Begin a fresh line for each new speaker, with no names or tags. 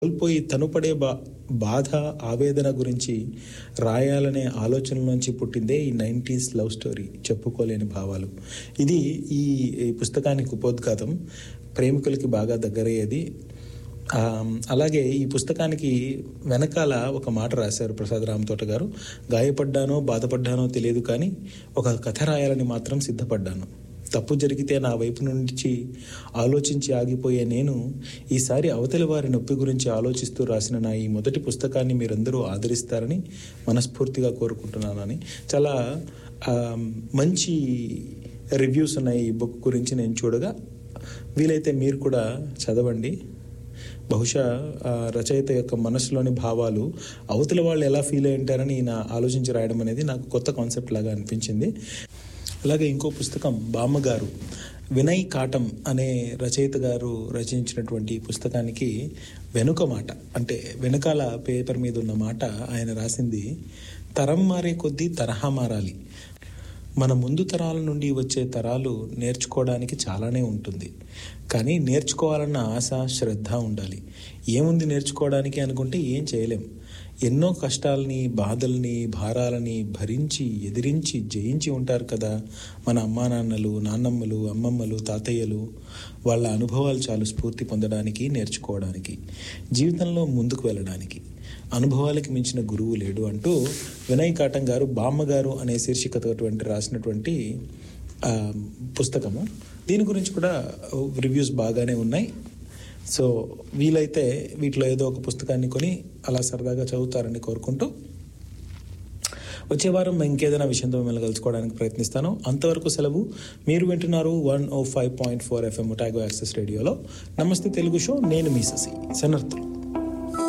కోల్పోయి తను పడే బా బాధ ఆవేదన గురించి రాయాలనే ఆలోచనలోంచి పుట్టిందే ఈ నైంటీస్ లవ్ స్టోరీ చెప్పుకోలేని భావాలు ఇది ఈ ఈ పుస్తకానికి ఉపోద్ఘాతం ప్రేమికులకి బాగా దగ్గరయ్యేది ఆ, అలాగే ఈ పుస్తకానికి వెనకాల ఒక మాట రాశారు ప్రసాద్ రామతోట గారు గాయపడ్డానో బాధపడ్డానో తెలియదు కానీ ఒక కథ రాయాలని మాత్రం సిద్ధపడ్డాను తప్పు జరిగితే నా వైపు నుంచి ఆలోచించి ఆగిపోయే నేను ఈసారి అవతలి వారి నొప్పి గురించి ఆలోచిస్తూ రాసిన నా ఈ మొదటి పుస్తకాన్ని మీరందరూ ఆదరిస్తారని మనస్ఫూర్తిగా కోరుకుంటున్నానని చాలా ఆ, మంచి రివ్యూస్ ఉన్నాయి ఈ బుక్ గురించి నేను చూడగా వీలైతే మీరు కూడా చదవండి బహుశా ఆ రచయిత యొక్క మనసులోని భావాలు అవతల వాళ్ళు ఎలా ఫీల్ అయి ఉంటారని ఈయన ఆలోచించి రాయడం అనేది నాకు కొత్త కాన్సెప్ట్ లాగా అనిపించింది అలాగే ఇంకో పుస్తకం బామ్మగారు వినయ్ కాటం అనే రచయిత గారు రచించినటువంటి ఈ పుస్తకానికి వెనుక మాట అంటే వెనకాల పేపర్ మీద ఉన్న మాట ఆయన రాసింది తరం మారే కొద్దీ తరహా మారాలి మన ముందు తరాల నుండి వచ్చే తరాలు నేర్చుకోవడానికి చాలానే ఉంటుంది కానీ నేర్చుకోవాలన్న ఆశ శ్రద్ధ ఉండాలి ఏముంది నేర్చుకోవడానికి అనుకుంటే ఏం చేయలేం ఎన్నో కష్టాలని బాధల్ని భారాలని భరించి ఎదిరించి జయించి ఉంటారు కదా మన అమ్మా నాన్నలు నాన్నమ్మలు అమ్మమ్మలు తాతయ్యలు వాళ్ళ అనుభవాలు చాలు స్ఫూర్తి పొందడానికి నేర్చుకోవడానికి జీవితంలో ముందుకు వెళ్ళడానికి అనుభవాలకి మించిన గురువు లేడు అంటూ వినయ్ కాటం గారు బామ్మగారు అనే శీర్షికతోటువంటి రాసినటువంటి ఆ, పుస్తకము దీని గురించి కూడా రివ్యూస్ బాగానే ఉన్నాయి సో వీలైతే వీటిలో ఏదో ఒక పుస్తకాన్ని కొని అలా సరదాగా చదువుతారని కోరుకుంటూ వచ్చే వారం ఇంకేదైనా విషయంతో మిమ్మల్ని కలుసుకోవడానికి ప్రయత్నిస్తాను అంతవరకు సెలవు మీరు వింటున్నారు one O five point four FM TAGO access రేడియోలో నమస్తే తెలుగు షో నేను మీ ససి శనర్థం